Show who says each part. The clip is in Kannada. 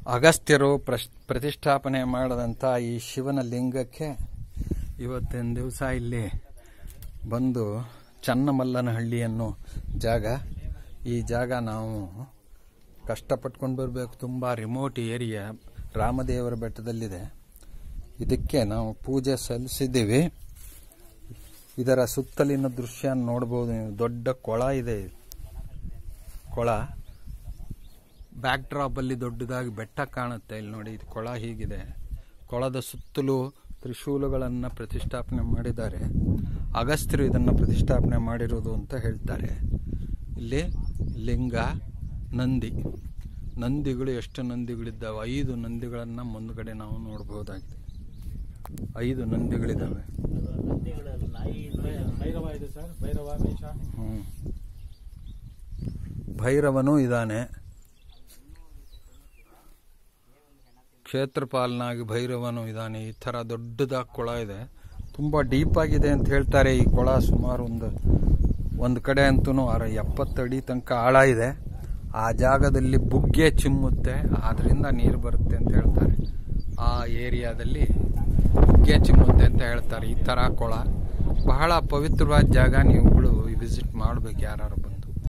Speaker 1: ಅಗಸ್ತ್ಯರು ಪ್ರಶ್ ಪ್ರತಿಷ್ಠಾಪನೆ ಮಾಡದಂಥ ಈ ಶಿವನ ಲಿಂಗಕ್ಕೆ ಇವತ್ತಿನ ದಿವಸ ಇಲ್ಲಿ ಬಂದು ಚನ್ನಮಲ್ಲನಹಳ್ಳಿ ಅನ್ನೋ ಜಾಗ ಈ ಜಾಗ ನಾವು ಕಷ್ಟಪಟ್ಕೊಂಡು ಬರಬೇಕು ತುಂಬ ರಿಮೋಟ್ ಏರಿಯಾ ರಾಮದೇವರ ಬೆಟ್ಟದಲ್ಲಿದೆ ಇದಕ್ಕೆ ನಾವು ಪೂಜೆ ಸಲ್ಲಿಸಿದ್ದೀವಿ ಇದರ ಸುತ್ತಲಿನ ದೃಶ್ಯ ನೋಡ್ಬೋದು ನೀವು ದೊಡ್ಡ ಕೊಳ ಇದೆ ಕೊಳ ಬ್ಯಾಕ್ ಡ್ರಾಪ್ ಅಲ್ಲಿ ದೊಡ್ಡದಾಗಿ ಬೆಟ್ಟ ಕಾಣುತ್ತೆ ಇಲ್ಲಿ ನೋಡಿ ಇದು ಕೊಳ ಹೀಗಿದೆ ಕೊಳದ ಸುತ್ತಲೂ ತ್ರಿಶೂಲಗಳನ್ನು ಪ್ರತಿಷ್ಠಾಪನೆ ಮಾಡಿದ್ದಾರೆ ಅಗಸ್ತ್ಯರು ಇದನ್ನು ಪ್ರತಿಷ್ಠಾಪನೆ ಮಾಡಿರೋದು ಅಂತ ಹೇಳ್ತಾರೆ ಇಲ್ಲಿ ಲಿಂಗ ನಂದಿ ನಂದಿಗಳು ಎಷ್ಟು ನಂದಿಗಳಿದ್ದಾವೆ ಐದು ನಂದಿಗಳನ್ನು ಮುಂದ್ಗಡೆ ನಾವು ನೋಡಬಹುದಾಗಿದೆ ಐದು ನಂದಿಗಳಿದ್ದಾವೆ
Speaker 2: ಭೈರವ ಇದೆ ಸರ್ ಭೈರವ ಮೇಷ
Speaker 1: ಹ್ಮ್. ಭೈರವನೂ ಇದ್ದಾನೆ ಕ್ಷೇತ್ರಪಾಲನಾಗಿ ಭೈರವನು ಇದ್ದಾನೆ ಈ ಥರ ದೊಡ್ಡದಾಗಿ ಕೊಳ ಇದೆ ತುಂಬ ಡೀಪ್ ಆಗಿದೆ ಅಂತ ಹೇಳ್ತಾರೆ ಈ ಕೊಳ ಸುಮಾರು ಒಂದು ಒಂದು ಕಡೆ ಅಂತೂ ಅರ ಎಪ್ಪತ್ತು ಅಡಿ ತನಕ ಆಳ ಇದೆ ಆ ಜಾಗದಲ್ಲಿ ಬುಗ್ಗೆ ಚಿಮ್ಮುತ್ತೆ ಆದ್ರಿಂದ ನೀರು ಬರುತ್ತೆ ಅಂತ ಹೇಳ್ತಾರೆ ಆ ಏರಿಯಾದಲ್ಲಿ ಬುಗ್ಗೆ ಚಿಮ್ಮುತ್ತೆ ಅಂತ ಹೇಳ್ತಾರೆ ಈ ಥರ ಕೊಳ ಬಹಳ ಪವಿತ್ರವಾದ ಜಾಗ ನೀವುಗಳು ವಿಸಿಟ್ ಮಾಡ್ಬೇಕು ಯಾರು